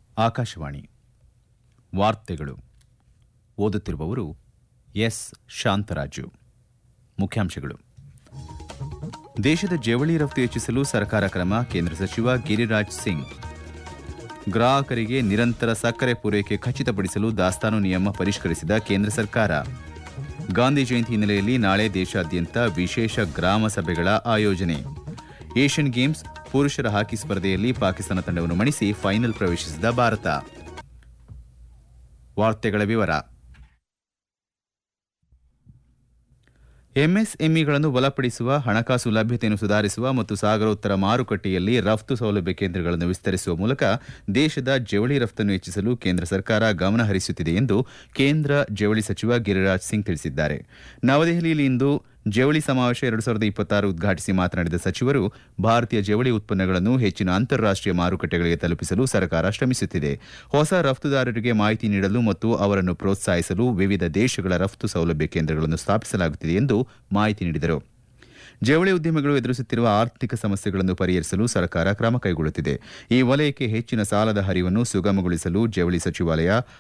ಆಕಾಶವಾಣಿ ವಾರ್ತೆಗಳು ಓದುತ್ತಿರುವವರು ಎಸ್ ಶಾಂತರಾಜು ಮುಖ್ಯಾಂಶಗಳು ದೇಶದ ಜವಳಿ ರಫ್ತು ಹೆಚ್ಚಿಸಲು ಸರ್ಕಾರ ಕ್ರಮ ಕೇಂದ್ರ ಸಚಿವ ಗಿರಿರಾಜ್ ಸಿಂಗ್ ಗ್ರಾಹಕರಿಗೆ ನಿರಂತರ ಸಕ್ಕರೆ ಪೂರೈಕೆ ಖಚಿತಪಡಿಸಲು ದಾಸ್ತಾನು ನಿಯಮ ಪರಿಷ್ಕರಿಸಿದ ಕೇಂದ್ರ ಸರ್ಕಾರ ಗಾಂಧಿ ಜಯಂತಿ ಹಿನ್ನೆಲೆಯಲ್ಲಿ ನಾಳೆ ದೇಶಾದ್ಯಂತ ವಿಶೇಷ ಗ್ರಾಮ ಸಭೆಗಳ ಆಯೋಜನೆ ಏಷ್ಯನ್ ಗೇಮ್ಸ್ ಪುರುಷರ ಹಾಕಿ ಸ್ಪರ್ಧೆಯಲ್ಲಿ ಪಾಕಿಸ್ತಾನ ತಂಡವನ್ನು ಮಣಿಸಿ ಫೈನಲ್ ಪ್ರವೇಶಿಸಿದ ಭಾರತ ವಾರ್ತೆಗಳ ವಿವರ ಎಂಎಸ್ಎಂಇಗಳನ್ನು ಬಲಪಡಿಸುವ ಹಣಕಾಸು ಲಭ್ಯತೆಯನ್ನು ಸುಧಾರಿಸುವ ಮತ್ತು ಸಾಗರೋತ್ತರ ಮಾರುಕಟ್ಟೆಯಲ್ಲಿ ರಫ್ತು ಸೌಲಭ್ಯ ಕೇಂದ್ರಗಳನ್ನು ವಿಸ್ತರಿಸುವ ಮೂಲಕ ದೇಶದ ಜವಳಿ ರಫ್ತನ್ನು ಹೆಚ್ಚಿಸಲು ಕೇಂದ್ರ ಸರ್ಕಾರ ಗಮನ ಹರಿಸುತ್ತಿದೆ ಎಂದು ಕೇಂದ್ರ ಜವಳಿ ಸಚಿವ ಗಿರಿರಾಜ್ ಸಿಂಗ್ ತಿಳಿಸಿದ್ದಾರೆ ನವದೆಹಲಿಯಲ್ಲಿ ಇಂದು ಜವಳಿ ಸಮಾವೇಶ ಎರಡು ಸಾವಿರದ ಇಪ್ಪತ್ತಾರು ಉದ್ಘಾಟಿಸಿ ಮಾತನಾಡಿದ ಸಚಿವರು ಭಾರತೀಯ ಜವಳಿ ಉತ್ಪನ್ನಗಳನ್ನು ಹೆಚ್ಚಿನ ಅಂತಾರಾಷ್ಟೀಯ ಮಾರುಕಟ್ಟೆಗಳಿಗೆ ತಲುಪಿಸಲು ಸರ್ಕಾರ ಶ್ರಮಿಸುತ್ತಿದೆ ಹೊಸ ರಫ್ತುದಾರರಿಗೆ ಮಾಹಿತಿ ನೀಡಲು ಮತ್ತು ಅವರನ್ನು ಪ್ರೋತ್ಸಾಹಿಸಲು ವಿವಿಧ ದೇಶಗಳ ರಫ್ತು ಸೌಲಭ್ಯ ಕೇಂದ್ರಗಳನ್ನು ಸ್ಥಾಪಿಸಲಾಗುತ್ತಿದೆ ಎಂದು ಮಾಹಿತಿ ನೀಡಿದರು ಜವಳಿ ಉದ್ಯಮಿಗಳು ಎದುರಿಸುತ್ತಿರುವ ಆರ್ಥಿಕ ಸಮಸ್ಯೆಗಳನ್ನು ಪರಿಹರಿಸಲು ಸರ್ಕಾರ ಕ್ರಮ ಕೈಗೊಳ್ಳುತ್ತಿದೆ ಈ ವಲಯಕ್ಕೆ ಹೆಚ್ಚಿನ ಸಾಲದ ಹರಿವನ್ನು ಸುಗಮಗೊಳಿಸಲು ಜವಳಿ ಸಚಿವಾಲಯ